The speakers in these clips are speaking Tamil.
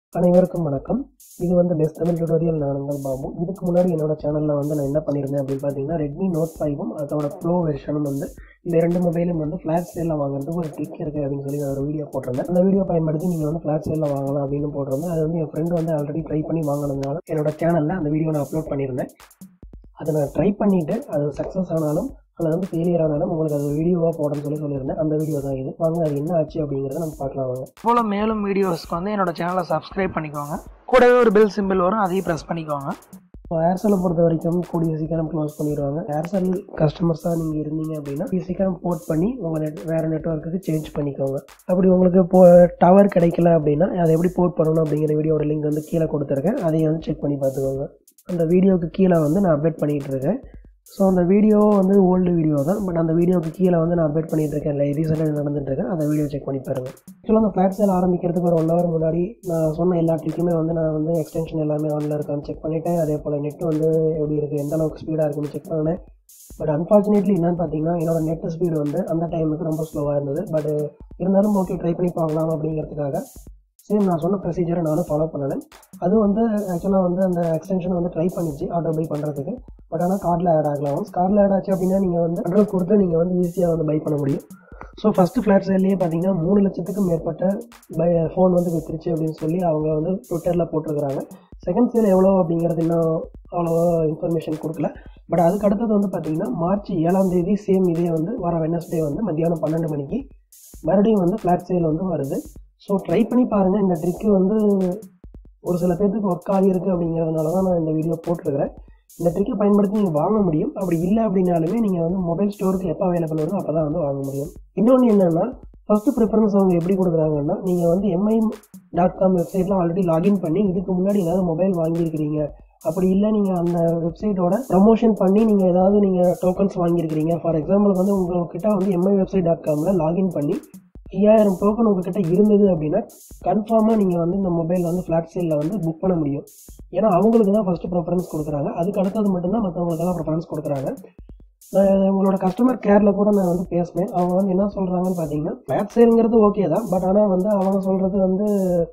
அனைவருக்கும் வணக்கம் இது வந்து பெஸ்ட் தமிழ் டியூட்டோரியல் நான் உங்கள் பாபு இதுக்கு முன்னாடி என்னோட சேனலில் வந்து நான் என்ன பண்ணியிருந்தேன் அப்படின்னு பார்த்தீங்கன்னா ரெட்மி நோட் ஃபைவும் அதோட ப்ரோ வெர்ஷனும் வந்து இந்த ரெண்டு மொபைலும் வந்து ஃப்ளாட் சேலில் வாங்குறதுக்கு ஒரு ட்ரிக் இருக்குது அப்படின்னு சொல்லி நான் ஒரு வீடியோ போட்டிருந்தேன் அந்த வீடியோ பயன்படுத்தி நீங்கள் வந்து ஃப்ளாட் சேலில் வாங்கலாம் அப்படின்னு போட்டிருந்தேன் அது வந்து என் ஃப்ரெண்டு வந்து ஆல்ரெடி ட்ரை பண்ணி வாங்கினதுனால என்னோட சேனலில் அந்த வீடியோ நான் அப்லோட் பண்ணியிருந்தேன் அதை நான் ட்ரை பண்ணிவிட்டு அது சக்ஸஸ் ஆனாலும் அல்லது வந்து ஃபெயிலியர் ஆனாலும் உங்களுக்கு அது வீடியோவாக போடணும்னு சொல்லி சொல்லியிருந்தேன் அந்த வீடியோ தான் இது வாங்க அது என்ன ஆச்சு அப்படிங்கிறத நம்ம பார்க்கலாம் வாங்க போல் மேலும் வீடியோஸ்க்கு வந்து என்னோட சேனலை சப்ஸ்கிரைப் பண்ணிக்கோங்க கூடவே ஒரு பெல் சிம்பிள் வரும் அதையும் ப்ரெஸ் பண்ணிக்கோங்க இப்போ ஏர்செல்லை பொறுத்த வரைக்கும் கூடிய சீக்கிரம் க்ளோஸ் பண்ணிடுவாங்க ஏர்செல் கஸ்டமர்ஸாக நீங்கள் இருந்தீங்க அப்படின்னா கூடிய சீக்கிரம் போர்ட் பண்ணி உங்கள் நெட் வேறு நெட்ஒர்க்குக்கு சேஞ்ச் பண்ணிக்கோங்க அப்படி உங்களுக்கு இப்போ டவர் கிடைக்கல அப்படின்னா அதை எப்படி போர்ட் பண்ணணும் அப்படிங்கிற வீடியோட லிங்க் வந்து கீழே கொடுத்துருக்கேன் அதையும் வந்து செக் பண்ணி பார்த்துக்கோங்க அந்த வீடியோவுக்கு கீழே வந்து நான் அப்டேட் பண்ணிகிட்டு இருக்கேன் ஸோ அந்த வீடியோ வந்து ஓல்டு வீடியோ தான் பட் அந்த வீடியோக்கு கீழே வந்து நான் அப்டேட் பண்ணிட்டு இருக்கேன் இல்லை ரீசெண்டாக நடந்துட்டு இருக்கேன் அந்த வீடியோ செக் பண்ணி பாருங்கள் ஆக்சுவலாக அந்த ஃப்ளாட் சேல் ஆரம்பிக்கிறதுக்கு ஒரு ஒன் ஹவர் முன்னாடி நான் சொன்ன எல்லா ட்ரிக்குமே வந்து நான் வந்து எக்ஸ்டென்ஷன் எல்லாமே ஆனில் இருக்கான்னு செக் பண்ணிட்டேன் அதே போல் நெட் வந்து எப்படி இருக்குது எந்த அளவுக்கு ஸ்பீடாக இருக்குன்னு செக் பண்ணினேன் பட் அன்ஃபார்ச்சுனேட்லி என்னன்னு பார்த்தீங்கன்னா என்னோட நெட் ஸ்பீடு வந்து அந்த டைமுக்கு ரொம்ப ஸ்லோவாக இருந்தது பட் இருந்தாலும் ஓகே ட்ரை பண்ணி பார்க்கலாம் அப்படிங்கிறதுக்காக சேம் நான் சொன்ன ப்ரொசீஜரை நானும் ஃபாலோ பண்ணினேன் அது வந்து ஆக்சுவலாக வந்து அந்த எக்ஸ்டென்ஷன் வந்து ட்ரை பண்ணிச்சு ஆட்டோ பை பண்ணுறதுக்கு பட் ஆனால் கார்டில் ஆட் ஆகலாம் ஒன்ஸ் கார்டில் ஆட் ஆச்சு அப்படின்னா நீங்கள் வந்து அட்ரஸ் கொடுத்து நீங்கள் வந்து ஈஸியாக வந்து பை பண்ண முடியும் ஸோ ஃபஸ்ட்டு ஃப்ளாட் சேல்லையே பார்த்தீங்கன்னா மூணு லட்சத்துக்கும் மேற்பட்ட பை ஃபோன் வந்து வித்துருச்சு அப்படின்னு சொல்லி அவங்க வந்து ட்விட்டரில் போட்டிருக்கிறாங்க செகண்ட் சேல் எவ்வளோ அப்படிங்கிறது இன்னும் அவ்வளோவா இன்ஃபர்மேஷன் கொடுக்கல பட் அதுக்கு அடுத்தது வந்து பார்த்தீங்கன்னா மார்ச் ஏழாம் தேதி சேம் இதே வந்து வர வெனஸ்டே வந்து மத்தியானம் பன்னெண்டு மணிக்கு மறுபடியும் வந்து ஃப்ளாட் சேல் வந்து வருது ஸோ ட்ரை பண்ணி பாருங்கள் இந்த ட்ரிக்கு வந்து ஒரு சில பேர்த்துக்கு ஒர்க் ஆகியிருக்கு அப்படிங்கிறதுனால தான் நான் இந்த வீடியோ போட்டிருக்கிறேன் இந்த ட்ரிக்கை பயன்படுத்தி நீங்கள் வாங்க முடியும் அப்படி இல்லை அப்படின்னாலுமே நீங்கள் வந்து மொபைல் ஸ்டோருக்கு எப்போ அவைலபிள் வருதோ அப்போ தான் வந்து வாங்க முடியும் இன்னொன்று என்னென்னா ஃபஸ்ட்டு ப்ரிஃபரன்ஸ் அவங்க எப்படி கொடுக்குறாங்கன்னா நீங்கள் வந்து எம்ஐ டாட் காம் வெப்சைட்டில் ஆல்ரெடி லாகின் பண்ணி இதுக்கு முன்னாடி ஏதாவது மொபைல் வாங்கியிருக்கிறீங்க அப்படி இல்லை நீங்கள் அந்த வெப்சைட்டோட ப்ரமோஷன் பண்ணி நீங்கள் ஏதாவது நீங்கள் டோக்கன்ஸ் வாங்கியிருக்கிறீங்க ஃபார் எக்ஸாம்பிள் வந்து உங்கள்கிட்ட வந்து எம்ஐ வெப்சைட் டாட் காமில் லாகின் பண்ணி ஐயாயிரம் டோக்கன் உங்ககிட்ட இருந்தது அப்படின்னா கன்ஃபார்மாக நீங்கள் வந்து இந்த மொபைல் வந்து ஃப்ளாட் சேலில் வந்து புக் பண்ண முடியும் ஏன்னா அவங்களுக்கு தான் ஃபஸ்ட்டு ப்ரிஃபரன்ஸ் கொடுக்குறாங்க அதுக்கு அடுத்தது மட்டும்தான் மற்றவங்களுக்கெல்லாம் ப்ரிஃபரன்ஸ் கொடுக்குறாங்க நான் உங்களோட கஸ்டமர் கேரில் கூட நான் வந்து பேசினேன் அவங்க வந்து என்ன சொல்கிறாங்கன்னு பார்த்தீங்கன்னா ஃப்ளாட் சேலுங்கிறது ஓகே தான் பட் ஆனால் வந்து அவங்க சொல்கிறது வந்து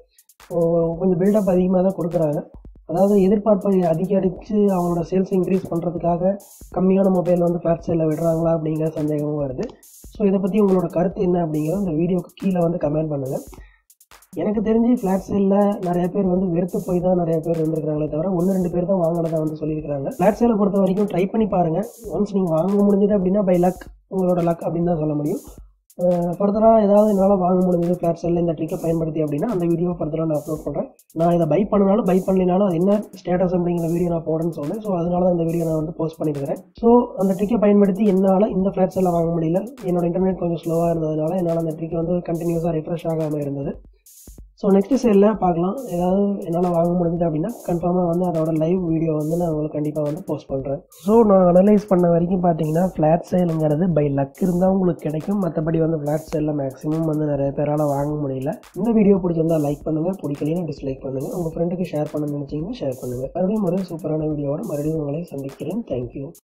கொஞ்சம் பில்டப் அதிகமாக தான் கொடுக்குறாங்க அதாவது எதிர்பார்ப்பை அதிகரித்து அவங்களோட சேல்ஸ் இன்க்ரீஸ் பண்ணுறதுக்காக கம்மியான மொபைல் வந்து ஃப்ளாட் சேலில் விடுறாங்களா அப்படிங்கிற சந்தேகமும் வருது ஸோ இதை பற்றி உங்களோட கருத்து என்ன அப்படிங்கிற இந்த வீடியோக்கு கீழே வந்து கமெண்ட் பண்ணுங்கள் எனக்கு தெரிஞ்சு ஃப்ளாட் சேலில் நிறைய பேர் வந்து வெறுத்து போய் தான் நிறைய பேர் இருந்திருக்காங்களே தவிர ஒன்று ரெண்டு பேர் தான் வாங்கினதை வந்து சொல்லியிருக்காங்க ஃப்ளாட் சேலை பொறுத்த வரைக்கும் ட்ரை பண்ணி பாருங்கள் ஒன்ஸ் நீங்கள் வாங்க முடிஞ்சது அப்படின்னா பை லக் உங்களோட லக் அப்படின்னு தான் சொல்ல முடியும் ஃபர்தராக ஏதாவது என்னால் வாங்க முடிஞ்சது ஃப்ளாட் செல்லில் இந்த ட்ரிக்கை பயன்படுத்தி அப்படின்னா அந்த வீடியோ ஃபர்தராக நான் அப்லோட் பண்ணுறேன் நான் இதை பை பண்ணனாலும் பை பண்ணலினாலும் அது என்ன ஸ்டேட்டஸ் அப்படிங்கிற வீடியோ நான் போடணும்னு சொன்னேன் ஸோ அதனால தான் இந்த வீடியோ நான் வந்து போஸ்ட் பண்ணியிருக்கிறேன் ஸோ அந்த ட்ரிக்கை பயன்படுத்தி என்னால் இந்த ஃப்ளாட் செல்லில் வாங்க முடியல என்னோட இன்டர்நெட் கொஞ்சம் ஸ்லோவாக இருந்ததுனால என்னால் அந்த ட்ரிக்கை வந்து கண்டினியூஸாக ரெஃப்ரெஷ் ஆகாமல் இருந்தது ஸோ நெக்ஸ்ட் சேலில் பார்க்கலாம் ஏதாவது என்னால் வாங்க முடிஞ்சது அப்படின்னா கன்ஃபார்மாக வந்து அதோட லைவ் வீடியோ வந்து நான் உங்களுக்கு கண்டிப்பாக வந்து போஸ்ட் பண்ணுறேன் ஸோ நான் அனலைஸ் பண்ண வரைக்கும் பார்த்தீங்கன்னா ஃப்ளாட் சேலுங்கிறது பை லக் இருந்தால் உங்களுக்கு கிடைக்கும் மற்றபடி வந்து ஃப்ளாட் சேலில் மேக்ஸிமம் வந்து நிறைய பேரால் வாங்க முடியல இந்த வீடியோ பிடிச்சிருந்தா லைக் பண்ணுங்கள் பிடிக்கலையும் டிஸ்லைக் பண்ணுங்கள் உங்கள் ஃப்ரெண்டுக்கு ஷேர் பண்ண நினச்சிங்கன்னா ஷேர் பண்ணுங்கள் மறுபடியும் ஒரு சூப்பரான வீடியோவோட மறுபடியும் உங்களை சந்திக்கிறேன் தேங்க்யூ